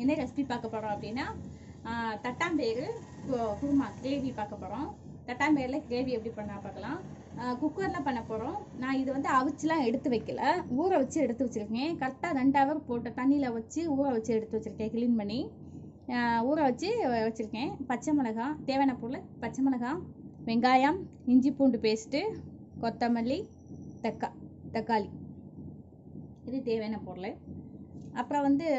என்ன ரெசிபி பார்க்க போகிறோம் அப்படின்னா ஆஹ், தட்டாம்பயிறு கு- குருமா கிரேவி பார்க்க போகிறோம் தட்டாம்பயிரில் கிரேவி எப்படி பண்ணா பார்க்கலாம் குக்கரில் பண்ண போகிறோம் நான் இது வந்து அவிச்சுலாம் எடுத்து வைக்கல ஊற வச்சு எடுத்து வச்சுருக்கேன் கரெக்டாக ரெண்டு ஹவர் போட்ட தண்ணியில் வச்சு ஊற வச்சு எடுத்து வச்சுருக்கேன் க்ளீன் பண்ணி ஆஹ், ஊற வச்சு வச்சுருக்கேன் பச்சை மிளகாய் தேவையான பொருள் பச்சை மிளகாய் வெங்காயம் இஞ்சி பூண்டு பேஸ்ட்டு கொத்தமல்லி தக்கா தக்காளி இது தேவையான பொருள் அப்புறம் வந்து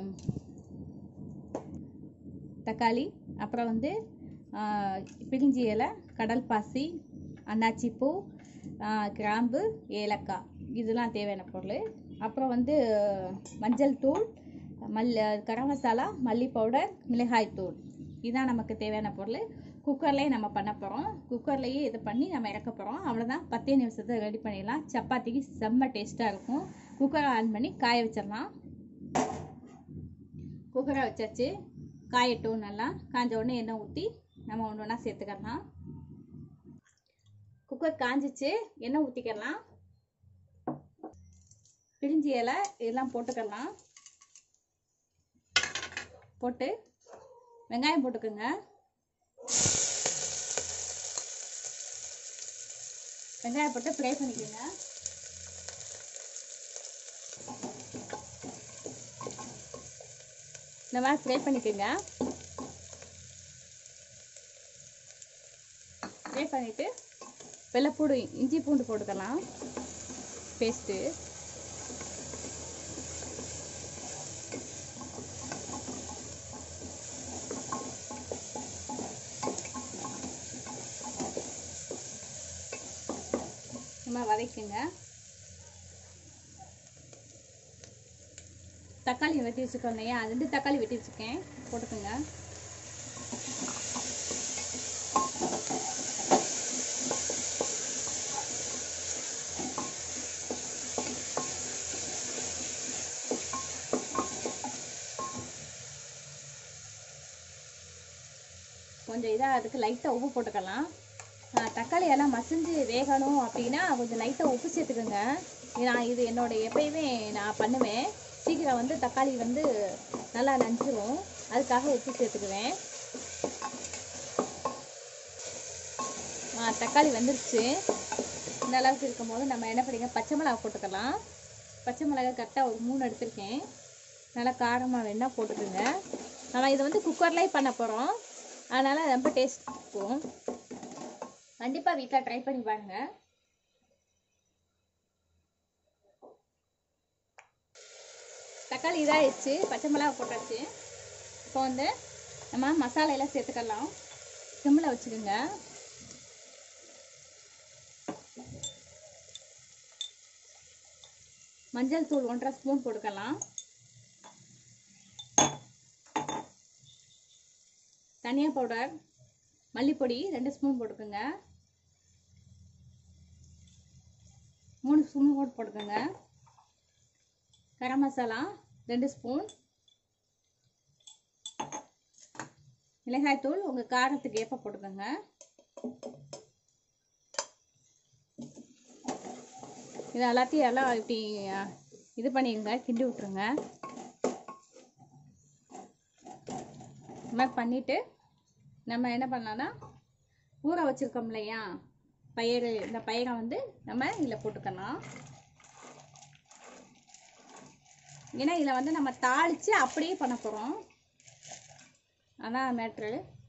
தக்காளி அப்புறம் வந்து ஆஹ், பிரிஞ்சி இலை கடல் பாசி அன்னாச்சி பூ ஆஹ், கிராம்பு ஏலக்காய் இதெல்லாம் தேவையான பொருள் அப்புறம் வந்து மஞ்சள் தூள் மல் கரம் மசாலா மல்லி பவுடர் மிளகாய் தூள் இதுதான் நமக்கு தேவையான பொருள் குக்கர்லேயே நம்ம பண்ண போகிறோம் குக்கர்லேயே இது பண்ணி நம்ம இறக்க போகிறோம் அவ்வளோதான் பத்தே நிமிஷத்தை ரெடி பண்ணிடலாம் சப்பாத்திக்கு செம்ம டேஸ்ட்டாக இருக்கும் குக்கரை ஆன் பண்ணி காய வச்சிடலாம் குக்கரை வச்சாச்சு காயட்டும் நல்லா காஞ்ச உடனே எண்ணெய் ஊற்றி நம்ம ஒன்று ஒன்றா சேர்த்துக்கலாம் குக்கர் காஞ்சிச்சு எண்ணெய் ஊற்றிக்கலாம் பிரிஞ்சி இலை இதெல்லாம் போட்டுக்கலாம் போட்டு வெங்காயம் போட்டுக்கோங்க வெங்காயம் போட்டு ஃப்ரை பண்ணிக்கோங்க இந்த மாதிரி ஃப்ரை பண்ணிக்கோங்க ஃப்ரை பண்ணிவிட்டு வெள்ளைப்பூடு இஞ்சி பூண்டு போட்டுக்கலாம் பேஸ்ட்டு நம்ம வதக்குங்க தக்காளி வெட்டி வச்சுருக்கோம் இல்லையா ரெண்டு தக்காளி வெட்டி வச்சுருக்கேன் போட்டுக்கோங்க கொஞ்சம் இதாக அதுக்கு லைட்டாக உப்பு போட்டுக்கலாம் ஆ, தக்காளி எல்லாம் மசிஞ்சு வேகணும் அப்படின்னா கொஞ்சம் லைட்டாக உப்பு சேர்த்துக்கோங்க நான் இது என்னோட எப்பயுமே நான் பண்ணுவேன் சீக்கிரம் வந்து தக்காளி வந்து நல்லா நஞ்சிரும் அதுக்காக உப்பு சேர்த்துக்குவேன் ஆ, தக்காளி வந்துருச்சு இந்த அளவுக்கு இருக்கும்போது நம்ம என்ன பண்ணிக்க பச்சை மிளகா போட்டுக்கலாம் பச்சை மிளகா கரெக்டாக ஒரு மூணு எடுத்திருக்கேன் நல்லா காரமாக வேணால் போட்டுக்கோங்க நம்ம இதை வந்து குக்கர்லேயே பண்ண போகிறோம் அதனால் ரொம்ப டேஸ்ட் இருக்கும் கண்டிப்பாக வீட்டில் ட்ரை பண்ணி பாருங்க தக்காளி இதாகிடுச்சு பச்சை மிளகா போட்டாச்சு இப்போ வந்து நம்ம மசாலா எல்லாம் சேர்த்துக்கலாம் சிம்மில் வச்சுக்கோங்க மஞ்சள் தூள் ஒன்றரை ஸ்பூன் போட்டுக்கலாம் தனியா பவுடர் மல்லிப்பொடி ரெண்டு ஸ்பூன் போட்டுக்கோங்க மூணு ஸ்பூன் போட்டு போட்டுக்கோங்க கரம் மசாலா ரெண்டு ஸ்பூன் மிளகாய்த்தூள் உங்கள் காரத்துக்கு ஏற்ப போட்டுக்கோங்க இது எல்லாத்தையும் எல்லாம் இப்படி அஹ், இது பண்ணிடுங்க கிண்டி விட்டுருங்க இந்த மாதிரி பண்ணிவிட்டு நம்ம என்ன பண்ணலாம்னா ஊற வச்சுருக்கோம் இல்லையா பயிறு இந்த பயிரை வந்து நம்ம இதில் போட்டுக்கலாம் ஏன்னா இதில் வந்து நம்ம தாளித்து அப்படியே பண்ண போகிறோம் அதான் மேட்ரு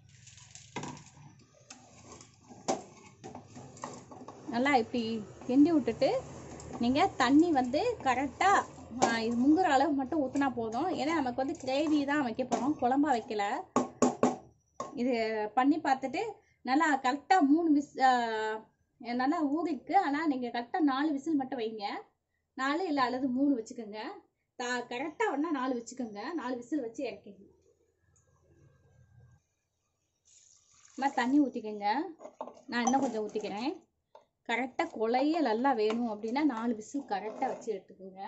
நல்லா இப்படி கிண்டி விட்டுட்டு நீங்கள் தண்ணி வந்து கரெக்டாக இது முங்குற அளவு மட்டும் ஊற்றினா போதும் ஏன்னா நமக்கு வந்து கிரேவி தான் வைக்க போகிறோம் குழம்பா வைக்கல இது பண்ணி பார்த்துட்டு நல்லா கரெக்டாக மூணு விஸ் நல்லா ஊறிக்கு ஆனால் நீங்கள் கரெக்டாக நாலு விசில் மட்டும் வைங்க நாலு இல்லை அல்லது மூணு வச்சுக்கோங்க தா கரெக்டாக ஒன்றா நாலு வச்சுக்கோங்க நாலு விசில் வச்சு இறக்கிங்க மாதிரி தண்ணி ஊற்றிக்கோங்க நான் இன்னும் கொஞ்சம் ஊற்றிக்கிறேன் கரெக்டாக கொலைய நல்லா வேணும் அப்படின்னா நாலு விசில் கரெக்டாக வச்சு எடுத்துக்கோங்க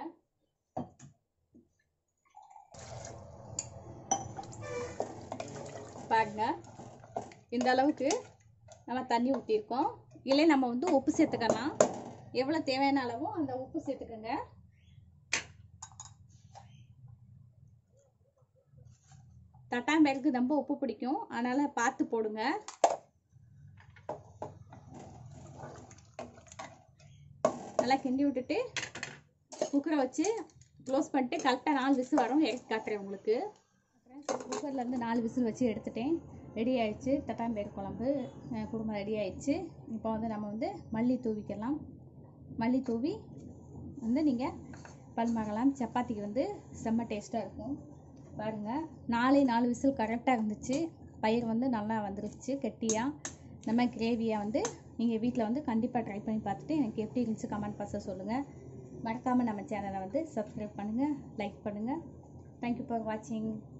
பாருங்க இந்த அளவுக்கு நம்ம தண்ணி ஊற்றிருக்கோம் இல்லை நம்ம வந்து உப்பு சேர்த்துக்கலாம் எவ்வளோ தேவையான அளவோ அந்த உப்பு சேர்த்துக்கோங்க தட்டாம்பேருக்கு ரொம்ப உப்பு பிடிக்கும் அதனால் பார்த்து போடுங்க நல்லா கிண்டி விட்டுட்டு குக்கரை வச்சு க்ளோஸ் பண்ணிட்டு கரெக்டாக நாலு விசில் வரும் எடுத்து காட்டுறேன் உங்களுக்கு குக்கர்லேருந்து நாலு விசில் வச்சு எடுத்துட்டேன் ரெடி ஆயிடுச்சு தட்டாம்பேர் குழம்பு அஹ், குருமா ரெடி ஆயிடுச்சு இப்போ வந்து நம்ம வந்து மல்லி தூவிக்கலாம் மல்லி தூவி வந்து நீங்கள் பல்மகலாம் சப்பாத்திக்கு வந்து செம்ம டேஸ்ட்டாக இருக்கும் பாருங்கள் நாலே நாலு விசில் கரெக்டாக இருந்துச்சு பயிர் வந்து நல்லா வந்துருச்சு கெட்டியாக இந்த மாதிரி கிரேவியாக வந்து நீங்கள் வீட்டில் வந்து கண்டிப்பாக ட்ரை பண்ணி பார்த்துட்டு எனக்கு எப்படி இருந்துச்சு கமெண்ட் பாக்ஸில் சொல்லுங்கள் மறக்காமல் நம்ம சேனலை வந்து சப்ஸ்கிரைப் பண்ணுங்கள் லைக் பண்ணுங்கள் தேங்க்யூ ஃபார் வாட்சிங்